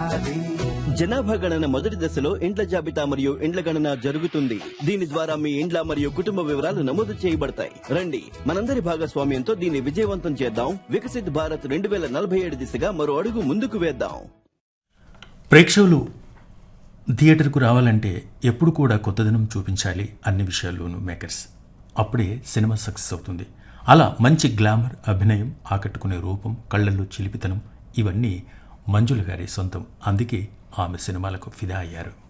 ఉండాలి జనాభా గణన మొదటి దశలో ఇండ్ల జాబితా మరియు ఇండ్ల గణన జరుగుతుంది దీని ద్వారా మీ ఇండ్ల మరియు కుటుంబ వివరాలు నమోదు చేయబడతాయి రండి మనందరి భాగస్వామ్యంతో దీన్ని విజయవంతం చేద్దాం వికసిత్ భారత్ రెండు వేల నలభై ఏడు దిశగా మరో అడుగు ముందుకు వేద్దాం ప్రేక్షకులు థియేటర్కు రావాలంటే ఎప్పుడు కూడా కొత్తదనం చూపించాలి అన్ని విషయాల్లోనూ మేకర్స్ అప్పుడే సినిమా సక్సెస్ అవుతుంది అలా మంచి గ్లామర్ అభినయం ఆకట్టుకునే రూపం కళ్ళల్లో చిలిపితనం ఇవన్నీ మంజుల గారి సొంతం అందుకే ఆమె సినిమాలకు ఫిదా అయ్యారు